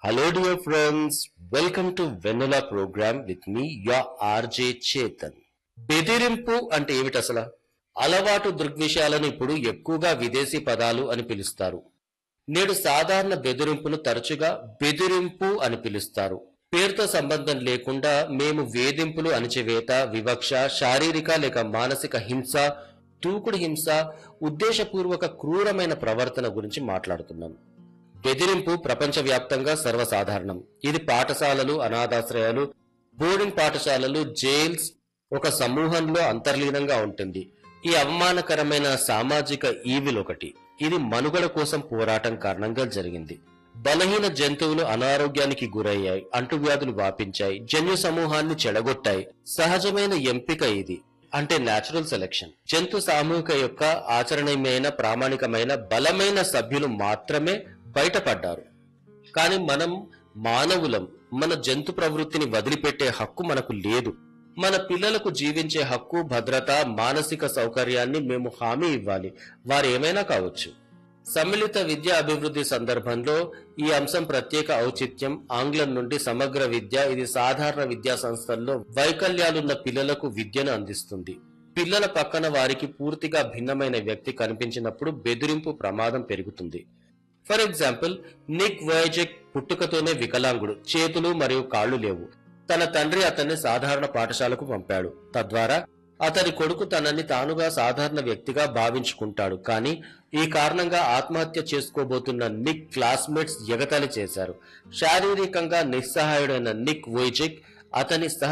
Hello, dear friends. Welcome to Vanilla program with me, your RJ Chetan. బెదిరింపు అంటే ఏమిటి అసలు అలవాటు దృగ్విషయాలను ఇప్పుడు ఎక్కువగా విదేశీ పదాలు అని పిలుస్తారు నేడు సాధారణ బెదిరింపును తరచుగా బెదిరింపు అని పిలుస్తారు పేరుతో సంబంధం లేకుండా మేము వేధింపులు అణచివేత వివక్ష శారీరక లేక మానసిక హింస దూకుడు హింస ఉద్దేశపూర్వక క్రూరమైన ప్రవర్తన గురించి మాట్లాడుతున్నాం బెదిరింపు ప్రపంచవ్యాప్తంగా సర్వసాధారణం ఇది పాఠశాలలు అనాథాశ్రయాలు బోర్డింగ్ పాఠశాలలు జైల్స్ ఒక సమూహంలో అంతర్లీనంగా ఉంటుంది ఈ అవమానకరమైన సామాజిక ఈవిల్ ఒకటి ఇది మనుగడ కోసం పోరాటం కారణంగా జరిగింది బలహీన జంతువులు అనారోగ్యానికి గురయ్యాయి అంటువ్యాధులు వ్యాపించాయి జన్యు సమూహాన్ని చెడగొట్టాయి సహజమైన ఎంపిక ఇది అంటే నేచురల్ సెలెక్షన్ జంతు సామూహిక యొక్క ఆచరణీయమైన ప్రామాణికమైన బలమైన సభ్యులు మాత్రమే బయటపడ్డారు కానీ మనం మానవులం మన జంతు ప్రవృత్తిని వదిలిపెట్టే హక్కు మనకు లేదు మన పిల్లలకు జీవించే హక్కు భద్రత మానసిక సౌకర్యాన్ని మేము హామీ ఇవ్వాలి వారు ఏమైనా కావచ్చు సమ్మిళిత విద్యా అభివృద్ధి సందర్భంలో ఈ అంశం ప్రత్యేక ఔచిత్యం ఆంగ్లం నుండి సమగ్ర విద్య ఇది సాధారణ విద్యా సంస్థల్లో వైకల్యాలున్న పిల్లలకు విద్యను అందిస్తుంది పిల్లల పక్కన వారికి పూర్తిగా భిన్నమైన వ్యక్తి కనిపించినప్పుడు బెదిరింపు ప్రమాదం పెరుగుతుంది ఫర్ ఎగ్జాంపుల్ నిక్ వయజెక్ పుట్టుకతోనే వికలాంగుడు చేతులు మరియు కాళ్ళు లేవు తన తండ్రి అతన్ని సాధారణ పాఠశాలకు పంపాడు తద్వారా అతని కొడుకు తనని తానుగా సాధారణ వ్యక్తిగా భావించుకుంటాడు కానీ ఈ కారణంగా ఆత్మహత్య చేసుకోబోతున్న నిక్ క్లాస్మేట్స్ ఎగతాళి చేశారు శారీరకంగా నిస్సహాయుడైన నిక్ వోయిజిక్ అతని సహ